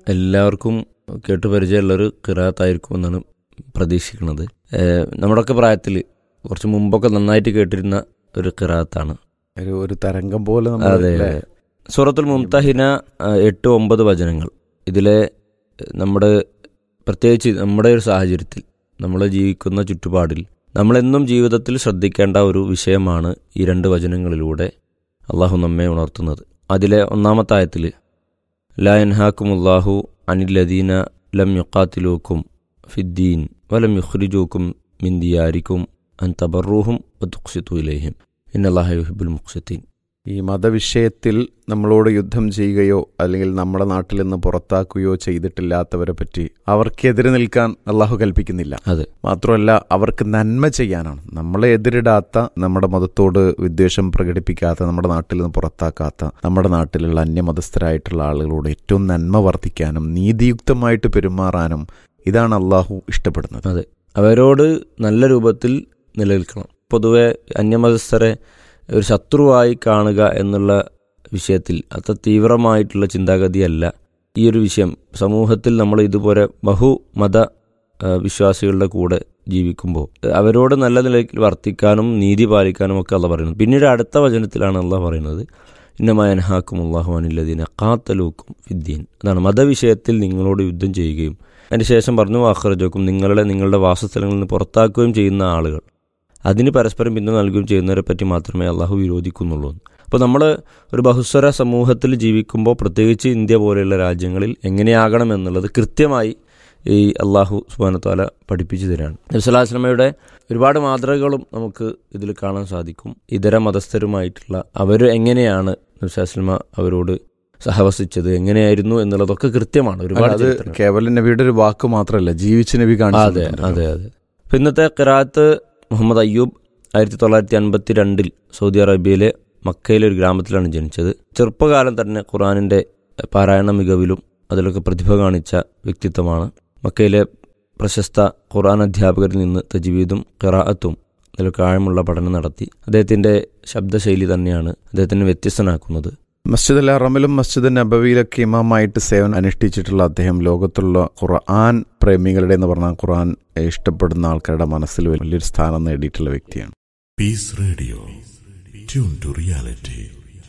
എല്ലാവർക്കും കേട്ട് പരിചയമുള്ളൊരു കിറാത്തായിരിക്കുമെന്നാണ് പ്രതീക്ഷിക്കുന്നത് ഏഹ് നമ്മുടെയൊക്കെ പ്രായത്തിൽ കുറച്ച് മുമ്പൊക്കെ നന്നായിട്ട് കേട്ടിരുന്ന ഒരു കിറാത്താണ് ഒരു ഒരു തരംഗം പോലെ നമ്മൾ അതെ അല്ലേ? അതെ സൂറത്തുൽ മുംതഹിന ആ, എട്ട് ഒമ്പത് വചനങ്ങൾ ഇതിലെ ഏഹ്, നമ്മുടെ പ്രത്യേകിച്ച് നമ്മുടെ ഒരു സാഹചര്യത്തിൽ നമ്മൾ ജീവിക്കുന്ന ചുറ്റുപാടിൽ നമ്മളെന്നും ജീവിതത്തിൽ ശ്രദ്ധിക്കേണ്ട ഒരു വിഷയമാണ് ഈ രണ്ട് വചനങ്ങളിലൂടെ അള്ളാഹു നമ്മെ ഉണർത്തുന്നത് അതിലെ ഒന്നാമത്തെ ആയത്തിൽ ലാ എൻഹാക്കുമുല്ലാഹു അനില്ലദീന ലം യുക്കാത്തിലൂക്കും ഫിദ്ദീൻ വലം യുഖ്രിജൂക്കും മിൻ ദിയാരിക്കും അൻ തബറൂഹും വതുഖ്സിത്തു ഇലൈഹിം ഇന്നല്ലാഹ യുഹിബുൽ മുഖ്സിത്തീൻ ഈ മതവിഷയത്തിൽ നമ്മളോട് യുദ്ധം ചെയ്യുകയോ അല്ലെങ്കിൽ നമ്മുടെ നാട്ടിൽ നിന്ന് പുറത്താക്കുകയോ ചെയ്തിട്ടില്ലാത്തവരെ പറ്റി അവർക്കെതിരെ നിൽക്കാൻ അള്ളാഹു കൽപ്പിക്കുന്നില്ല അതെ മാത്രമല്ല അവർക്ക് നന്മ ചെയ്യാനാണ് നമ്മളെ എതിരിടാത്ത നമ്മുടെ മതത്തോട് വിദ്വേഷം പ്രകടിപ്പിക്കാത്ത നമ്മുടെ നാട്ടിൽ നിന്ന് പുറത്താക്കാത്ത നമ്മുടെ നാട്ടിലുള്ള അന്യമതസ്ഥരായിട്ടുള്ള ആളുകളോട് ഏറ്റവും നന്മ വർദ്ധിക്കാനും നീതിയുക്തമായിട്ട് പെരുമാറാനും ഇതാണ് അള്ളാഹു ഇഷ്ടപ്പെടുന്നത് അതെ അവരോട് നല്ല രൂപത്തിൽ നിലനിൽക്കണം പൊതുവെ അന്യമതസ്ഥരെ ഒരു ശത്രുവായി കാണുക എന്നുള്ള വിഷയത്തിൽ അത്ര തീവ്രമായിട്ടുള്ള ചിന്താഗതിയല്ല ഈ ഒരു വിഷയം സമൂഹത്തിൽ നമ്മൾ ഇതുപോലെ ബഹുമത ആ, വിശ്വാസികളുടെ കൂടെ ജീവിക്കുമ്പോൾ അവരോട് നല്ല നിലയിൽ വർത്തിക്കാനും നീതി പാലിക്കാനും ഒക്കെ അല്ല പറയുന്നത് പിന്നീട് അടുത്ത വചനത്തിലാണ് അല്ല പറയുന്നത് ഇന്നമായൻഹാക്കും അള്ളാഹു അനില്ലദീന കാത്തലൂക്കും ഫിദ്ദീൻ അതാണ് മതവിഷയത്തിൽ നിങ്ങളോട് യുദ്ധം ചെയ്യുകയും അതിന് ശേഷം പറഞ്ഞു വാഹർജോക്കും നിങ്ങളെ നിങ്ങളുടെ വാസസ്ഥലങ്ങളിൽ നിന്ന് പുറത്താക്കുകയും ചെയ്യുന്ന ആളുകൾ അതിന് പരസ്പരം പിന്തുണ നൽകുകയും ചെയ്യുന്നവരെ പറ്റി മാത്രമേ അള്ളാഹു വിരോധിക്കുന്നുള്ളൂ അപ്പോൾ നമ്മൾ ഒരു ബഹുസ്വര സമൂഹത്തിൽ ജീവിക്കുമ്പോൾ പ്രത്യേകിച്ച് ഇന്ത്യ പോലെയുള്ള രാജ്യങ്ങളിൽ എങ്ങനെയാകണം എന്നുള്ളത് കൃത്യമായി ഈ അള്ളാഹു സുബാനത്താല പഠിപ്പിച്ചു തരാണ് നബ്സലാസ്ലമയുടെ ഒരുപാട് മാതൃകകളും നമുക്ക് ഇതിൽ കാണാൻ സാധിക്കും ഇതര മതസ്ഥരുമായിട്ടുള്ള അവർ എങ്ങനെയാണ് നബ്സലാസ്ലമ അവരോട് സഹവസിച്ചത് എങ്ങനെയായിരുന്നു എന്നുള്ളതൊക്കെ കൃത്യമാണ് ഒരുപാട് അത് ചരിത്രങ്ങൾ. കേവലം നബിയുടെ ഒരു വാക്ക് മാത്രമല്ല ജീവിച്ച നബി കാണിച്ചു അതെ തന്നിട്ടുണ്ടല്ലോ. അതെ അതെ അപ്പൊ ഇന്നത്തെ ഖിറാത്ത് മുഹമ്മദ് അയ്യൂബ് ആയിരത്തി തൊള്ളായിരത്തി അൻപത്തി രണ്ടിൽ സൗദി അറേബ്യയിലെ മക്കയിലെ ഒരു ഗ്രാമത്തിലാണ് ജനിച്ചത് ചെറുപ്പകാലം തന്നെ ഖുറാനിന്റെ പാരായണ മികവിലും അതിലൊക്കെ പ്രതിഭ കാണിച്ച വ്യക്തിത്വമാണ് മക്കയിലെ പ്രശസ്ത ഖുറാൻ അധ്യാപകരിൽ നിന്ന് തജ്വീദും ഖിറാഅത്തും അതിലൊക്കെ ആഴമുള്ള പഠനം നടത്തി അദ്ദേഹത്തിന്റെ ശബ്ദശൈലി തന്നെയാണ് അദ്ദേഹത്തിനെ വ്യത്യസ്തനാക്കുന്നത് മസ്ജിദ് അൽ അറമിലും മസ്ജിദ് നബവിയിലൊക്കെ ഇമാമായിട്ട് സേവനം അനുഷ്ഠിച്ചിട്ടുള്ള അദ്ദേഹം ലോകത്തുള്ള ഖുർആൻ പ്രേമികളുടെ എന്ന് പറഞ്ഞാൽ ഖുർആൻ ഇഷ്ടപ്പെടുന്ന ആൾക്കാരുടെ മനസ്സിൽ വലിയൊരു സ്ഥാനം നേടിയിട്ടുള്ള വ്യക്തിയാണ് Peace Radio. Tune to reality.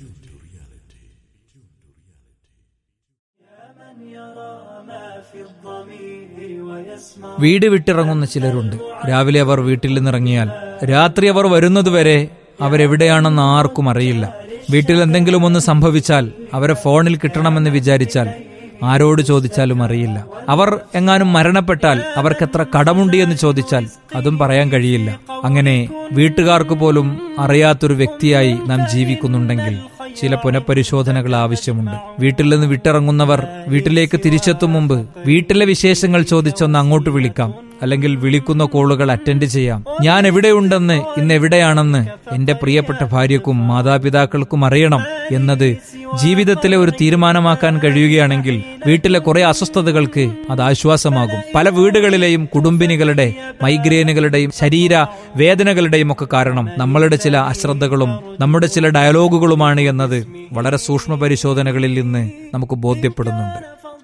വീട് വിട്ടിറങ്ങുന്ന ചിലരുണ്ട് രാവിലെ അവർ വീട്ടിൽ നിന്നിറങ്ങിയാൽ രാത്രി അവർ വരുന്നതുവരെ അവരെവിടെയാണെന്ന് ആർക്കും അറിയില്ല വീട്ടിൽ എന്തെങ്കിലും ഒന്ന് സംഭവിച്ചാൽ അവരെ ഫോണിൽ കിട്ടണമെന്ന് വിചാരിച്ചാൽ ആരോട് ചോദിച്ചാലും അറിയില്ല അവർ എങ്ങാനും മരണപ്പെട്ടാൽ അവർക്കെത്ര കടമുണ്ട് എന്ന് ചോദിച്ചാൽ അതും പറയാൻ കഴിയില്ല അങ്ങനെ വീട്ടുകാർക്ക് പോലും അറിയാത്തൊരു വ്യക്തിയായി നാം ജീവിക്കുന്നുണ്ടെങ്കിൽ ചില പുനഃപരിശോധനകൾ ആവശ്യമുണ്ട് വീട്ടിൽ നിന്ന് വിട്ടിറങ്ങുന്നവർ വീട്ടിലേക്ക് തിരിച്ചെത്തും മുമ്പ് വീട്ടിലെ വിശേഷങ്ങൾ ചോദിച്ചൊന്ന് അങ്ങോട്ട് വിളിക്കാം അല്ലെങ്കിൽ വിളിക്കുന്ന കോളുകൾ അറ്റൻഡ് ചെയ്യാം ഞാൻ എവിടെയുണ്ടെന്ന് ഇന്ന് എവിടെയാണെന്ന് എന്റെ പ്രിയപ്പെട്ട ഭാര്യക്കും മാതാപിതാക്കൾക്കും അറിയണം എന്നത് ജീവിതത്തിലെ ഒരു തീരുമാനമാക്കാൻ കഴിയുകയാണെങ്കിൽ വീട്ടിലെ കുറെ അസ്വസ്ഥതകൾക്ക് അത് ആശ്വാസമാകും പല വീടുകളിലെയും കുടുംബിനികളുടെ മൈഗ്രെയിനുകളുടെയും ശരീര വേദനകളുടെയും ഒക്കെ കാരണം നമ്മളുടെ ചില അശ്രദ്ധകളും നമ്മുടെ ചില ഡയലോഗുകളുമാണ് എന്നത് വളരെ സൂക്ഷ്മ പരിശോധനകളിൽ നിന്ന് നമുക്ക് ബോധ്യപ്പെടുന്നുണ്ട്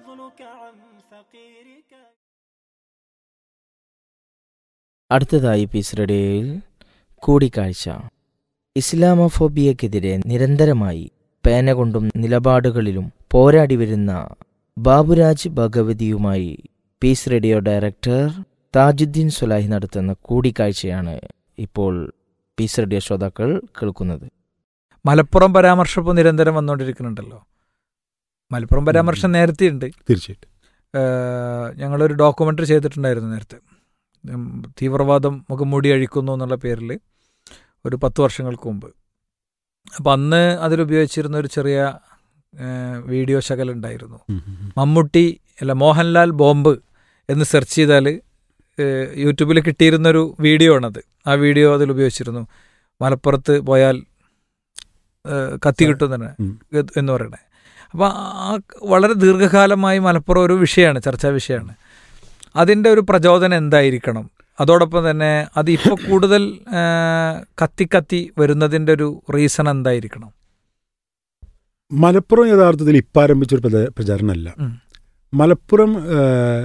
അടുത്തതായി പീസ് റേഡിയോയിൽ കൂടിക്കാഴ്ച ഇസ്ലാമോഫോബിയക്കെതിരെ നിരന്തരമായി പേന കൊണ്ടും നിലപാടുകളിലും പോരാടി വരുന്ന ബാബുരാജ് ഭഗവതിയുമായി peace radio director Tajuddin Sulahi നടത്തുന്ന കൂടിക്കാഴ്ചയാണ് ഇപ്പോൾ പീസ് റേഡിയോ ശ്രോതാക്കൾ കേൾക്കുന്നത് മലപ്പുറം പരാമർശം ഇപ്പോൾ നിരന്തരം വന്നുകൊണ്ടിരിക്കുന്നുണ്ടല്ലോ മലപ്പുറം പരാമർശം നേരത്തെ ഉണ്ട് തീർച്ചയായിട്ടും ഏഹ് ഞങ്ങളൊരു ഡോക്യുമെൻ്ററി ചെയ്തിട്ടുണ്ടായിരുന്നു നേരത്തെ ഉം, തീവ്രവാദം മുഖംമൂടി അഴിക്കുന്നു എന്നുള്ള പേരിൽ ഒരു പത്ത് വർഷങ്ങൾക്ക് മുമ്പ് അപ്പം അന്ന് അതിലുപയോഗിച്ചിരുന്ന ഒരു ചെറിയ ഏഹ്, വീഡിയോ ശകലുണ്ടായിരുന്നു മമ്മൂട്ടി അല്ല മോഹൻലാൽ ബോംബ് എന്ന് സെർച്ച് ചെയ്താൽ യൂട്യൂബിൽ കിട്ടിയിരുന്നൊരു വീഡിയോ ആണത് ആ വീഡിയോ അതിൽ ഉപയോഗിച്ചിരുന്നു മലപ്പുറത്ത് പോയാൽ ഏഹ്, കത്തി കിട്ടും തന്നെ ഉം. എന്ന് പറയണേ അപ്പോൾ ആ വളരെ ദീർഘകാലമായി മലപ്പുറം ഒരു വിഷയമാണ് ചർച്ചാ വിഷയമാണ് അതിൻ്റെ ഒരു പ്രചോദനം എന്തായിരിക്കണം അതോടൊപ്പം തന്നെ അത് ഇപ്പോൾ കൂടുതൽ ആ, കത്തി കത്തി വരുന്നതിൻ്റെ ഒരു റീസൺ എന്തായിരിക്കണം മലപ്പുറം യഥാർത്ഥത്തിൽ ഇപ്പം ആരംഭിച്ചൊരു പ്രച- പ്രചാരണമല്ല ഉം. മലപ്പുറം ആ,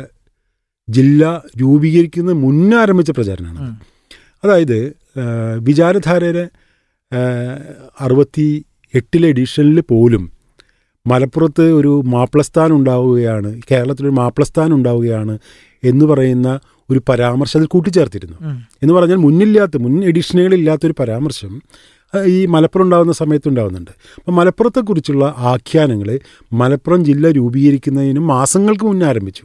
ജില്ല രൂപീകരിക്കുന്ന മുന്നേ ആരംഭിച്ച പ്രചാരണമാണ് ഉം. അതായത് ആ, വിചാരധാരയുടെ ആ, അറുപത്തി എട്ടിലെ എഡിഷനിൽ പോലും മലപ്പുറത്ത് ഒരു മാപ്പിളസ്ഥാൻ ഉണ്ടാവുകയാണ് കേരളത്തിലൊരു മാപ്പിളസ്ഥാൻ ഉണ്ടാവുകയാണ് എന്ന് പറയുന്ന ഒരു പരാമർശം അതിൽ കൂട്ടിച്ചേർത്തിരുന്നു ഉം. എന്ന് പറഞ്ഞാൽ മുന്നില്ലാത്ത മുൻ എഡിഷനുകളില്ലാത്തൊരു പരാമർശം ആ, ഈ മലപ്പുറം ഉണ്ടാകുന്ന സമയത്ത് ഉണ്ടാകുന്നുണ്ട് അപ്പം മലപ്പുറത്തെക്കുറിച്ചുള്ള ആഖ്യാനങ്ങൾ മലപ്പുറം ജില്ല രൂപീകരിക്കുന്നതിനും മാസങ്ങൾക്ക് മുന്നേ ആരംഭിച്ചു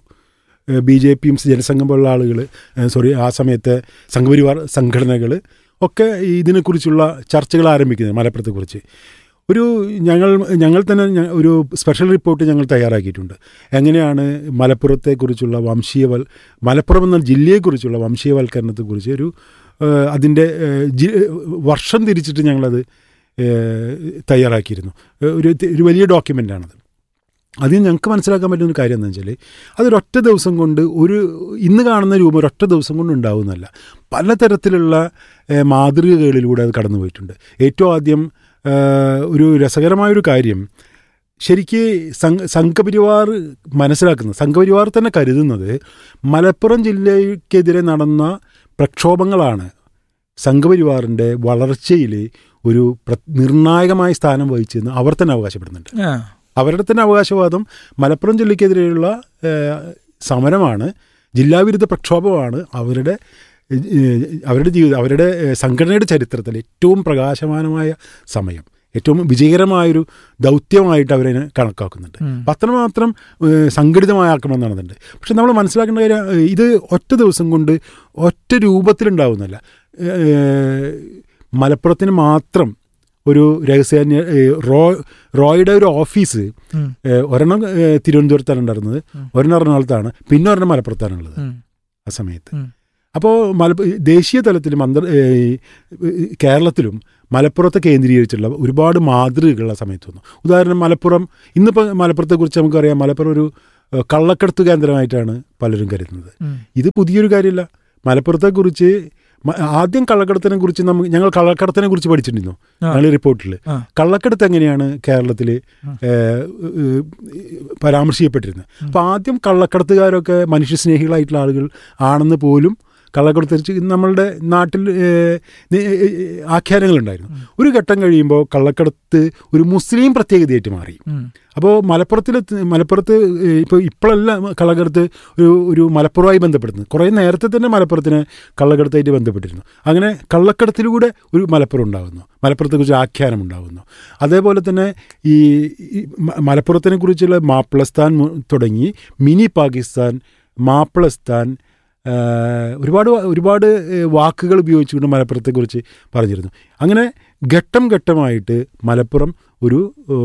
ബി ജെ പിയും ജനസംഘം പോലുള്ള ആളുകൾ സോറി ആ സമയത്തെ സംഘപരിവാർ സംഘടനകൾ ഒക്കെ ഇതിനെക്കുറിച്ചുള്ള ചർച്ചകൾ ആരംഭിക്കുന്നത് മലപ്പുറത്തെക്കുറിച്ച് ഒരു ഞങ്ങൾ ഞങ്ങൾ തന്നെ ഞ- ഒരു സ്പെഷ്യൽ റിപ്പോർട്ട് ഞങ്ങൾ തയ്യാറാക്കിയിട്ടുണ്ട് എങ്ങനെയാണ് മലപ്പുറത്തെക്കുറിച്ചുള്ള വംശീയവൽ മലപ്പുറം എന്ന ജില്ലയെക്കുറിച്ചുള്ള വംശീയവൽക്കരണത്തെക്കുറിച്ച് ഒരു ഏഹ്, അതിൻ്റെ ഏഹ്, ജി വർഷം തിരിച്ചിട്ട് ഞങ്ങളത് ഏഹ്, തയ്യാറാക്കിയിരുന്നു ഏഹ്, ഒരു ഒരു വലിയ ഡോക്യുമെൻ്റാണത് അതിൽ ഞങ്ങൾക്ക് മനസ്സിലാക്കാൻ പറ്റുന്ന ഒരു കാര്യം എന്താണെന്ന് വെച്ചാൽ അതൊരൊറ്റ ദിവസം കൊണ്ട് ഒരു ഇന്ന് കാണുന്ന രൂപം ഒരൊറ്റ ദിവസം കൊണ്ട് ഉണ്ടാവുന്നതല്ല പലതരത്തിലുള്ള ഏഹ്, മാതൃകകളിലൂടെ അത് കടന്നു പോയിട്ടുണ്ട് ഏറ്റവും ആദ്യം ഏഹ്, ഒരു രസകരമായൊരു കാര്യം ശരിക്ക് സംഘ സംഘപരിവാർ മനസ്സിലാക്കുന്നത് സംഘപരിവാർ തന്നെ കരുതുന്നത് മലപ്പുറം ജില്ലയ്ക്കെതിരെ നടന്ന പ്രക്ഷോഭങ്ങളാണ് സംഘപരിവാറിൻ്റെ വളർച്ചയിൽ ഒരു പ്ര നിർണായകമായ സ്ഥാനം വഹിച്ചെന്ന് അവർ തന്നെ അവകാശപ്പെടുന്നുണ്ട് ആ. അവരുടെ തന്നെ അവകാശവാദം മലപ്പുറം ജില്ലയ്ക്കെതിരെയുള്ള ഏഹ്, സമരമാണ് ജില്ലാവിരുദ്ധ പ്രക്ഷോഭമാണ് അവരുടെ ഏഹ്, അവരുടെ ജീവിതം അവരുടെ ഏഹ്, സംഘടനയുടെ ചരിത്രത്തിൽ ഏറ്റവും പ്രകാശമാനമായ സമയം ഏറ്റവും വിജയകരമായൊരു ദൗത്യമായിട്ട് അവരതിനെ കണക്കാക്കുന്നുണ്ട് ഉം. അപ്പം അത്രമാത്രം ഏഹ്, സംഘടിതമായ ആക്രമണം നടന്നിട്ടുണ്ട് പക്ഷെ നമ്മൾ മനസ്സിലാക്കേണ്ട കാര്യം ഏഹ്, ഇത് ഒറ്റ ദിവസം കൊണ്ട് ഒറ്റ രൂപത്തിലുണ്ടാവുന്നല്ല ഏഹ്, മലപ്പുറത്തിന് മാത്രം ഒരു രഹസ്യാന്വ ഏഹ്, റോ റോയുടെ ഒരു ഓഫീസ് ഉം. ഏഹ്, ഒരെണ്ണം ഏഹ്, തിരുവനന്തപുരത്താണ് ഉണ്ടായിരുന്നത് ഉം. ഒരെണ്ണം എറണാകുളത്താണ് പിന്നെ ഒരെണ്ണം മലപ്പുറത്താണുള്ളത് ഉം. ആ സമയത്ത് ഉം. അപ്പോൾ മലപ്പ ദേശീയ തലത്തിലും അന്തർ ഏഹ്, കേരളത്തിലും മലപ്പുറത്തെ കേന്ദ്രീകരിച്ചുള്ള ഒരുപാട് മാതൃകകളുള്ള സമയത്ത് വന്നു ഉദാഹരണം മലപ്പുറം ഇന്നിപ്പോൾ മലപ്പുറത്തെക്കുറിച്ച് നമുക്കറിയാം മലപ്പുറം ഒരു ഏഹ്, കള്ളക്കടത്ത് കേന്ദ്രമായിട്ടാണ് പലരും കരുതുന്നത് ഉം. ഇത് പുതിയൊരു കാര്യമില്ല മലപ്പുറത്തെക്കുറിച്ച് മ- ആദ്യം കള്ളക്കടത്തിനെ കുറിച്ച് നമുക്ക് ഞങ്ങൾ കള്ളക്കടത്തിനെ കുറിച്ച് പഠിച്ചിട്ടുണ്ടായിരുന്നു ആ. ഞങ്ങൾ റിപ്പോർട്ടിൽ ആ. കള്ളക്കടത്ത് എങ്ങനെയാണ് കേരളത്തിൽ ആ. പരാമർശിക്കപ്പെട്ടിരുന്നത് അപ്പോൾ ആദ്യം കള്ളക്കടത്തുകാരൊക്കെ മനുഷ്യസ്നേഹികളായിട്ടുള്ള ആളുകൾ ആണെന്ന് പോലും കള്ളക്കടത്ത് നമ്മളുടെ നാട്ടിൽ ഏഹ്, നി- ഏഹ്, ആഖ്യാനങ്ങളുണ്ടായിരുന്നു ഒരു ഘട്ടം കഴിയുമ്പോൾ കള്ളക്കടത്ത് ഒരു മുസ്ലിം പ്രത്യേകതയായിട്ട് മാറി ഉം. അപ്പോൾ മലപ്പുറത്തിൽ മലപ്പുറത്ത് ഇപ്പോൾ ഇപ്പോഴല്ല കള്ളക്കടത്ത് ഒരു ഒരു മലപ്പുറമായി ബന്ധപ്പെടുന്നത് കുറേ നേരത്തെ തന്നെ മലപ്പുറത്തിന് കള്ളക്കടത്തായിട്ട് ബന്ധപ്പെട്ടിരുന്നു അങ്ങനെ കള്ളക്കടത്തിലൂടെ ഒരു മലപ്പുറം ഉണ്ടാകുന്നു മലപ്പുറത്തെക്കുറിച്ച് ആഖ്യാനം ഉണ്ടാകുന്നു അതേപോലെ തന്നെ ഈ ഈ മ- മലപ്പുറത്തിനെ കുറിച്ചുള്ള മാപ്പിളസ്ഥാൻ മു- തുടങ്ങി മിനി പാകിസ്ഥാൻ മാപ്പിളസ്ഥാൻ ആ, ഒരുപാട് വാ- ഒരുപാട് ഏ, വാക്കുകൾ ഉപയോഗിച്ചുകൊണ്ട് മലപ്പുറത്തെക്കുറിച്ച് പറഞ്ഞിരുന്നു അങ്ങനെ ഘട്ടം ഘട്ടമായിട്ട് മലപ്പുറം ഒരു ഓ,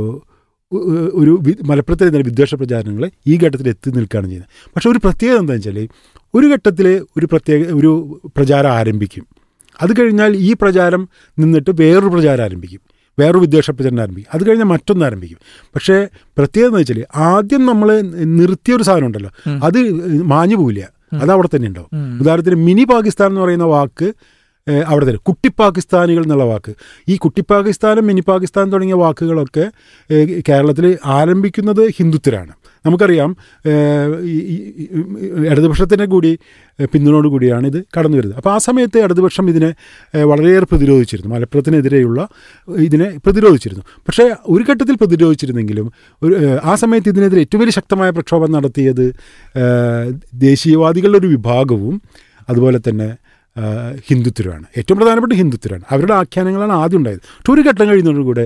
ഉ- ഉ- ഒരു വി- മലപ്പുറത്തിലെ തന്നെ വിദ്വേഷ പ്രചാരണങ്ങൾ ഈ ഘട്ടത്തിൽ എത്തി നിൽക്കുകയാണ് ചെയ്യുന്നത് പക്ഷേ ഒരു പ്രത്യേകത എന്താണെന്ന് വെച്ചാൽ ഒരു ഘട്ടത്തിൽ ഒരു പ്രത്യേക ഒരു പ്രചാരം ആരംഭിക്കും അത് കഴിഞ്ഞാൽ ഈ പ്രചാരം നിന്നിട്ട് വേറൊരു പ്രചാരം ആരംഭിക്കും വേറൊരു വിദ്വേഷ പ്രചരണം ആരംഭിക്കും അത് കഴിഞ്ഞാൽ മറ്റൊന്ന് ആരംഭിക്കും പക്ഷേ പ്രത്യേകത എന്ന് വെച്ചാൽ ആദ്യം നമ്മൾ നിർത്തിയൊരു സാധനം ഉണ്ടല്ലോ ഉം. അത് മാഞ്ഞു പോവില്ല അത് അവിടെ തന്നെ ഉണ്ടാവും ഉം. ഉദാഹരണത്തിന് മിനി പാകിസ്ഥാൻ എന്ന് പറയുന്ന വാക്ക് ഏഹ്, അവിടെ തന്നെ കുട്ടി പാകിസ്ഥാനികൾ എന്നുള്ള വാക്ക് ഈ കുട്ടി പാകിസ്ഥാനും മിനി പാകിസ്ഥാൻ തുടങ്ങിയ വാക്കുകളൊക്കെ ഏഹ്, കേരളത്തിൽ ആരംഭിക്കുന്നത് ഹിന്ദുത്വരാണ് നമുക്കറിയാം ഏഹ്, ഈ- ഈ- ഈ- ഇടതുപക്ഷത്തിൻ്റെ കൂടി ഏഹ്, പിന്തുണയോട് കൂടിയാണ് ഇത് കടന്നു വരുന്നത് അപ്പോൾ ആ സമയത്ത് ഇടതുപക്ഷം ഇതിനെ ഏഹ്, വളരെയേറെ പ്രതിരോധിച്ചിരുന്നു മലപ്പുറത്തിനെതിരെയുള്ള ഇതിനെ പ്രതിരോധിച്ചിരുന്നു പക്ഷേ ഒരു ഘട്ടത്തിൽ പ്രതിരോധിച്ചിരുന്നെങ്കിലും ഒരു ഏഹ്, ആ സമയത്ത് ഇതിനെതിരെ ഏറ്റവും വലിയ ശക്തമായ പ്രക്ഷോഭം നടത്തിയത് ഏഹ്, ദേശീയവാദികളുടെ ഒരു വിഭാഗവും അതുപോലെ തന്നെ ഏഹ്, ഹിന്ദുത്വരാണ് ഏറ്റവും പ്രധാനപ്പെട്ട ഹിന്ദുത്വരാണ് അവരുടെ ആഖ്യാനങ്ങളാണ് ആദ്യം ഉണ്ടായത് പക്ഷെ ഒരു ഘട്ടം കഴിയുന്നതോടുകൂടെ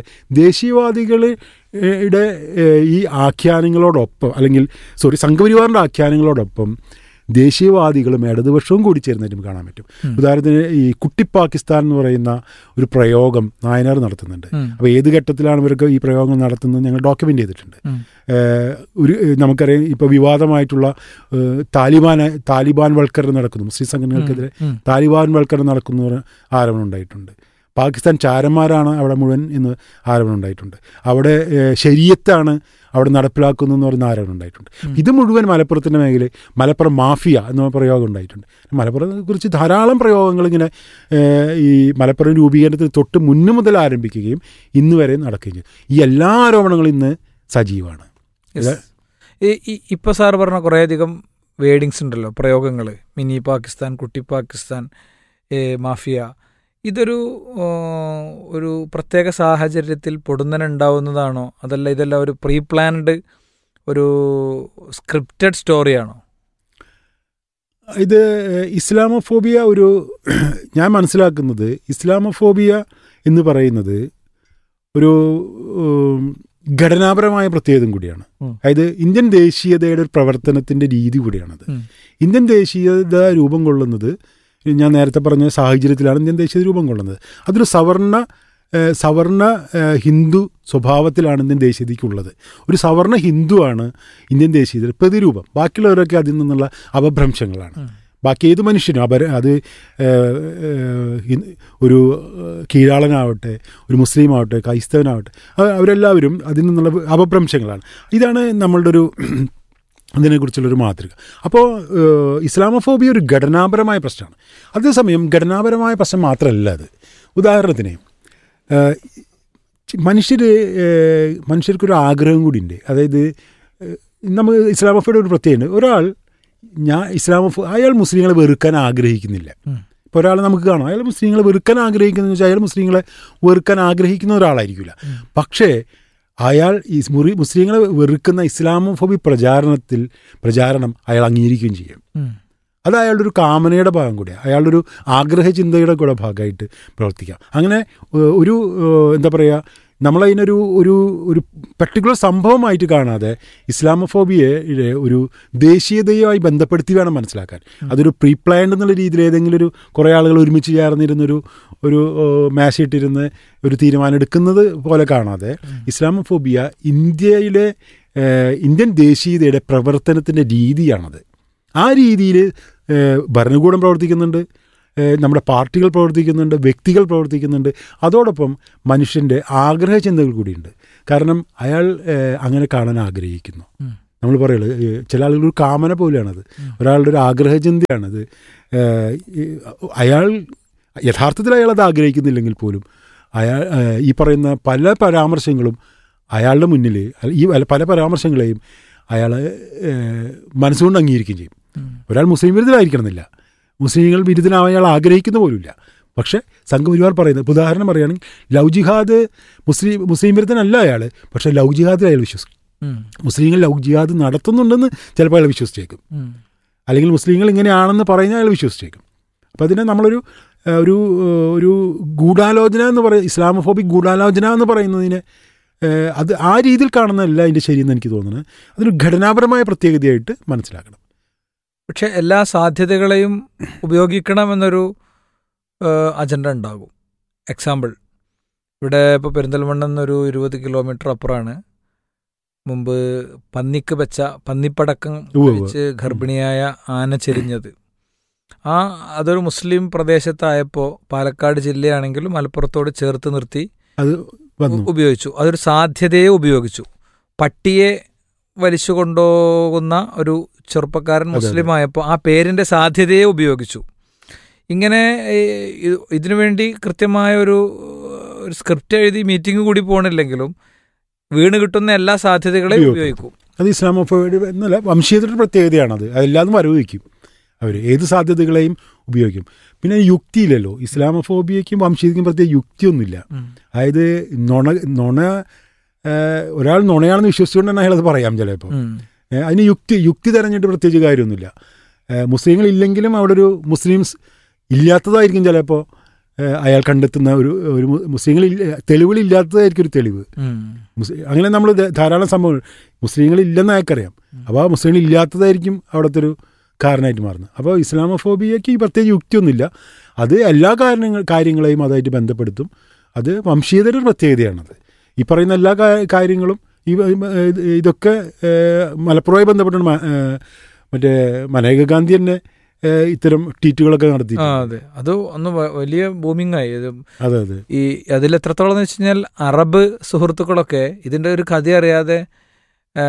ദേശീയവാദികളുടെ ഏഹ്, ഈ ആഖ്യാനങ്ങളോടൊപ്പം അല്ലെങ്കിൽ സോറി സംഘപരിവാറിൻ്റെ ആഖ്യാനങ്ങളോടൊപ്പം ദേശീയവാദികളും ഇടതുപക്ഷവും കൂടി ചേർന്നിട്ട് നമുക്ക് കാണാൻ പറ്റും ഉദാഹരണത്തിന് ഈ കുട്ടി പാകിസ്ഥാൻ എന്ന് പറയുന്ന ഒരു പ്രയോഗം നായനാർ നടത്തുന്നുണ്ട് ഉം. അപ്പോൾ ഏത് ഘട്ടത്തിലാണ് ഇവർക്ക് ഈ പ്രയോഗങ്ങൾ നടത്തുന്നത് ഞങ്ങൾ ഡോക്യുമെൻ്റ് ചെയ്തിട്ടുണ്ട് ഉം. ഏഹ് ഒരു ഏഹ് നമുക്കറിയാം ഇപ്പോൾ വിവാദമായിട്ടുള്ള ഏഹ് താലിബാൻ താലിബാൻ വൽക്കരണം നടക്കുന്നു മുസ്ലിം സംഘടനകൾക്കെതിരെ ഉം. താലിബാൻ വൽക്കരണം നടക്കുന്നു എന്ന് ആരോപണം ഉണ്ടായിട്ടുണ്ട് പാകിസ്ഥാൻ ചാരന്മാരാണ് അവിടെ മുഴുവൻ എന്ന് ആരോപണം ഉണ്ടായിട്ടുണ്ട് അവിടെ ഏഹ് ശരീയത്താണ് അവിടെ നടപ്പിലാക്കുന്നു എന്ന് പറയുന്ന ആരോപണം ഉണ്ടായിട്ടുണ്ട് ഇത് മുഴുവൻ മലപ്പുറത്തിൻ്റെ മേഖലയിൽ മലപ്പുറം മാഫിയ എന്ന പ്രയോഗം ഉണ്ടായിട്ടുണ്ട് മലപ്പുറത്തെ കുറിച്ച് ധാരാളം പ്രയോഗങ്ങൾ ഇങ്ങനെ ഏഹ് ഈ മലപ്പുറം രൂപീകരണത്തിന് തൊട്ട് മുന്നു മുതൽ ആരംഭിക്കുകയും ഇന്ന് വരെ നടക്കുകയും ചെയ്തു ഈ എല്ലാ ആരോപണങ്ങളും ഇന്ന് സജീവമാണ് Yes. ഇപ്പോൾ സാർ പറഞ്ഞ കുറേയധികം വേഡിങ്സ് ഉണ്ടല്ലോ പ്രയോഗങ്ങൾ മിനി പാകിസ്ഥാൻ കുട്ടി പാകിസ്ഥാൻ ഏ, മാഫിയ ഇതൊരു ആ, ഒരു പ്രത്യേക സാഹചര്യത്തിൽ പൊടുന്നനെ ഉണ്ടാവുന്നതാണോ അതല്ല ഇതെല്ലാം ഒരു പ്രീ പ്ലാൻഡ് ഒരു സ്ക്രിപ്റ്റഡ് സ്റ്റോറിയാണോ ഇത് ഇസ്ലാമോഫോബിയ ഒരു ഞാൻ മനസ്സിലാക്കുന്നത് ഇസ്ലാമോഫോബിയ എന്ന് പറയുന്നത് ഒരു ഉം, ഘടനാപരമായ പ്രത്യേകതയും കൂടിയാണ് ഉം. അതായത് ഇന്ത്യൻ ദേശീയതയുടെ ഒരു പ്രവർത്തനത്തിന്റെ രീതി കൂടിയാണത് ഉം. ഇന്ത്യൻ ദേശീയത രൂപം കൊള്ളുന്നത് ഞാൻ നേരത്തെ പറഞ്ഞ സാഹചര്യത്തിലാണ് ഇന്ത്യൻ ദേശീയത രൂപം കൊള്ളുന്നത് അതൊരു സവർണ ഏഹ്, സവർണ ഏഹ്, ഹിന്ദു സ്വഭാവത്തിലാണ് ഇന്ത്യൻ ദേശീയതയ്ക്കുള്ളത് ഒരു സവർണ ഹിന്ദുവാണ് ഇന്ത്യൻ ദേശീയതയുടെ പ്രതിരൂപം ബാക്കിയുള്ളവരൊക്കെ അതിൽ നിന്നുള്ള അപഭ്രംശങ്ങളാണ് ഉം. ബാക്കി ഏത് മനുഷ്യനും അപര അത് ഏഹ്, ഏഹ്, ഹിന്ദു- ഒരു ഏഹ്, കീഴാളനാവട്ടെ ഒരു മുസ്ലിം ആവട്ടെ ക്രൈസ്തവനാവട്ടെ അ- അവരെല്ലാവരും അതിൽ നിന്നുള്ള അപഭ്രംശങ്ങളാണ് ഇതാണ് നമ്മളുടെ ഒരു അതിനെക്കുറിച്ചുള്ളൊരു മാതൃക അപ്പോൾ ഏഹ്, ഇസ്ലാമോഫോബിയ ഒരു ഘടനാപരമായ പ്രശ്നമാണ് അതേസമയം ഘടനാപരമായ പ്രശ്നം മാത്രമല്ല അത് ഉദാഹരണത്തിന് ഏഹ്, മനുഷ്യർ ഏഹ്, മനുഷ്യർക്കൊരു ആഗ്രഹം കൂടിയുണ്ട് അതായത് ഏഹ്, നമുക്ക് ഇസ്ലാമോഫോയുടെ ഒരു പ്രത്യേകത ഒരാൾ ഞാൻ ഇസ്ലാമോഫോ അയാൾ മുസ്ലിങ്ങളെ വെറുക്കാൻ ആഗ്രഹിക്കുന്നില്ല ഉം. ഇപ്പോൾ ഒരാൾ നമുക്ക് കാണാം അയാൾ മുസ്ലിങ്ങളെ വെറുക്കാൻ ആഗ്രഹിക്കുന്നത് വെച്ചാൽ അയാൾ മുസ്ലിങ്ങളെ വെറുക്കാൻ ആഗ്രഹിക്കുന്ന ഒരാളായിരിക്കില്ല പക്ഷേ അയാൾ ഈ മുറി മുസ്ലിങ്ങളെ വെറുക്കുന്ന ഇസ്ലാമോഫോബി പ്രചാരണത്തിൽ പ്രചാരണം അയാൾ അംഗീകരിക്കുകയും ചെയ്യും ഉം. അത് അയാളുടെ ഒരു കാമനയുടെ ഭാഗം കൂടിയാണ് അയാളുടെ ഒരു ആഗ്രഹ ചിന്തയുടെ കൂടെ ഭാഗമായിട്ട് പ്രവർത്തിക്കാം അങ്ങനെ ഏഹ്, ഒരു ഏഹ്, എന്താ പറയുക നമ്മളതിനൊരു ഒരു ഒരു പർട്ടിക്കുലർ സംഭവമായിട്ട് കാണാതെ ഇസ്ലാമോഫോബിയയെ ഒരു ദേശീയതയുമായി ബന്ധപ്പെടുത്തി വേണം മനസ്സിലാക്കാൻ അതൊരു പ്രീ പ്ലാൻഡ് എന്നുള്ള രീതിയിൽ ഏതെങ്കിലും ഒരു കുറേ ആളുകൾ ഒരുമിച്ച് ചേർന്നിരുന്നൊരു ഒരു ഏഹ്, മേശയിട്ടിരുന്ന് ഒരു തീരുമാനം എടുക്കുന്നത് പോലെ കാണാതെ ഇസ്ലാമോഫോബിയ ഇന്ത്യയിലെ ഏഹ്, ഇന്ത്യൻ ദേശീയതയുടെ പ്രവർത്തനത്തിൻ്റെ രീതിയാണത് ആ രീതിയിൽ ഭരണകൂടം പ്രവർത്തിക്കുന്നുണ്ട് ഏഹ് നമ്മുടെ പാർട്ടികൾ പ്രവർത്തിക്കുന്നുണ്ട് വ്യക്തികൾ പ്രവർത്തിക്കുന്നുണ്ട് അതോടൊപ്പം മനുഷ്യൻ്റെ ആഗ്രഹ ചിന്തകൾ കൂടിയുണ്ട് കാരണം അയാൾ ഏഹ് അങ്ങനെ കാണാൻ ആഗ്രഹിക്കുന്നു ഉം. നമ്മൾ പറയുള്ളത് ഏഹ് ചില ആളുകൾ ഒരു കാമന പോലെയാണത് ഒരാളുടെ ഒരു ആഗ്രഹ ചിന്തയാണത് ഏഹ് ഈ അയാൾ യഥാർത്ഥത്തിൽ അയാൾ അത് ആഗ്രഹിക്കുന്നില്ലെങ്കിൽ പോലും അയാൾ ഏഹ് ഈ പറയുന്ന പല പരാമർശങ്ങളും അയാളുടെ മുന്നിൽ ഈ പല പരാമർശങ്ങളെയും അയാൾ മനസ്സുകൊണ്ട് അംഗീകരിക്കുകയും ചെയ്യും ഒരാൾ മുസ്ലിം വിരുദ്ധനായിരിക്കണമെന്നില്ല മുസ്ലിങ്ങൾ വിരുദ്ധനാവാൻ അയാൾ ആഗ്രഹിക്കുന്ന പോലുമില്ല പക്ഷേ സംഘപരിവാർ പറയുന്നത് ഇപ്പൊ ഉദാഹരണം പറയുകയാണെങ്കിൽ ലവ് ജിഹാദ് മുസ്ലിം മുസ്ലിം വിരുദ്ധനല്ല അയാൾ പക്ഷേ ലവ് ജിഹാദിൽ അയാൾ വിശ്വസിക്കും ഉം. മുസ്ലിങ്ങൾ ലവ് ജിഹാദ് നടത്തുന്നുണ്ടെന്ന് ചിലപ്പോൾ അയാൾ വിശ്വസിച്ചേക്കും ഉം. അല്ലെങ്കിൽ മുസ്ലിങ്ങൾ ഇങ്ങനെയാണെന്ന് പറയുന്ന അയാൾ വിശ്വസിച്ചേക്കും അപ്പോൾ അതിനെ നമ്മളൊരു ഏഹ്, ഒരു ഏഹ്, ഒരു ഗൂഢാലോചന എന്ന് പറയും ഇസ്ലാമോഫോബിക് ഗൂഢാലോചന എന്ന് പറയുന്നതിനെ ഏഹ്, അത് ആ രീതിയിൽ കാണുന്നതല്ല അതിൻ്റെ ശരിയെന്ന് എനിക്ക് തോന്നുന്നത് അതൊരു ഘടനാപരമായ പ്രത്യേകതയായിട്ട് മനസ്സിലാക്കണം പക്ഷെ എല്ലാ സാധ്യതകളെയും ഉപയോഗിക്കണമെന്നൊരു ഏഹ്, അജണ്ട ഉണ്ടാകും എക്സാമ്പിൾ ഇവിടെ ഇപ്പോൾ പെരിന്തൽമണ്ണ എന്നൊരു ഇരുപത് കിലോമീറ്റർ അപ്പുറമാണ് മുമ്പ് പന്നിക്ക് വെച്ച പന്നിപ്പടക്കം ഉവ്വ് ഉവ്വ്. വെച്ച് ഗർഭിണിയായ ആന ചെരിഞ്ഞത് ആ അതൊരു മുസ്ലിം പ്രദേശത്തായപ്പോൾ പാലക്കാട് ജില്ലയാണെങ്കിലും മലപ്പുറത്തോട് ചേർത്ത് നിർത്തി അത് വന്നു ഉ- ഉപയോഗിച്ചു അതൊരു സാധ്യതയെ ഉപയോഗിച്ചു പട്ടിയെ വലിച്ചു കൊണ്ടുപോകുന്ന ഒരു ചെറുപ്പക്കാരൻ അതെ, അതെ. മുസ്ലിം ആയപ്പോൾ ആ പേരിന്റെ സാധ്യതയെ ഉപയോഗിച്ചു ഇങ്ങനെ ഏ, ഇത് ഇതിനു വേണ്ടി കൃത്യമായ ഒരു ഒരു സ്ക്രിപ്റ്റ് എഴുതി മീറ്റിംഗ് കൂടി പോകണില്ലെങ്കിലും വീണ് കിട്ടുന്ന എല്ലാ സാധ്യതകളെയും ഉപയോഗിക്കും. ഉപയോഗിക്കും അത് ഇസ്ലാമോഫോബി എന്നല്ല വംശീയതയുടെ പ്രത്യേകതയാണത് അതെല്ലാതും വരവഹിക്കും അവർ ഏത് സാധ്യതകളെയും ഉപയോഗിക്കും പിന്നെ യുക്തിയില്ലല്ലോ ഇസ്ലാമോഫോബിയയ്ക്കും വംശീയതയ്ക്കും പ്രത്യേക യുക്തിയൊന്നുമില്ല ഉം. അതായത് നുണ നുണ ഏഹ്, ഒരാൾ നുണയാണെന്ന് വിശ്വസിച്ചുകൊണ്ട് തന്നെ അയാളത് പറയാം ചിലപ്പോൾ ഉം. ഏഹ്, അതിന് യുക്തി യുക്തി തെരഞ്ഞിട്ട് പ്രത്യേകിച്ച് കാര്യമൊന്നുമില്ല ഏഹ്, മുസ്ലിങ്ങൾ ഇല്ലെങ്കിലും അവിടെ ഒരു മുസ്ലിംസ് ഇല്ലാത്തതായിരിക്കും ചിലപ്പോൾ ഏഹ്, അയാൾ കണ്ടെത്തുന്ന ഒരു ഒരു മു- മുസ്ലിങ്ങൾ ഇല്ല- തെളിവുകളില്ലാത്തതായിരിക്കും ഒരു തെളിവ് ഉം. മുസ്ലിം അങ്ങനെ നമ്മൾ ധാരാളം സംഭവങ്ങൾ മുസ്ലിങ്ങൾ ഇല്ലെന്ന് അയാൾക്കറിയാം അപ്പോൾ ആ മുസ്ലിങ്ങൾ ഇല്ലാത്തതായിരിക്കും അവിടുത്തെ ഒരു കാരണമായിട്ട് മാറുന്നത് അപ്പോൾ ഇസ്ലാമോഫോബിയയ്ക്ക് ഈ പ്രത്യേക യുക്തിയൊന്നുമില്ല അത് എല്ലാ കാരണങ്ങൾ കാര്യങ്ങളെയും അതായിട്ട് ബന്ധപ്പെടുത്തും അത് വംശീയതയുടെ ഒരു പ്രത്യേകതയാണത് ഈ പറയുന്ന എല്ലാ കാ- കാര്യങ്ങളും ഈ ഇത് ഇതൊക്കെ ഏഹ്, മലപ്പുറവുമായി ബന്ധപ്പെട്ടാണ് മ- ഏഹ്, മറ്റേ മനേക ഗാന്ധി തന്നെ ഏഹ്, ഇത്തരം ട്വീറ്റുകളൊക്കെ നടത്തി ആ അതെ അത് ഒന്ന് വ- വലിയ ബൂമിംഗ് ആയി ഇത് അതെ അതെ ഈ അതിൽ എത്രത്തോളം എന്ന് വെച്ച് കഴിഞ്ഞാൽ അറബ് സുഹൃത്തുക്കളൊക്കെ ഇതിൻ്റെ ഒരു കഥ അറിയാതെ ആ,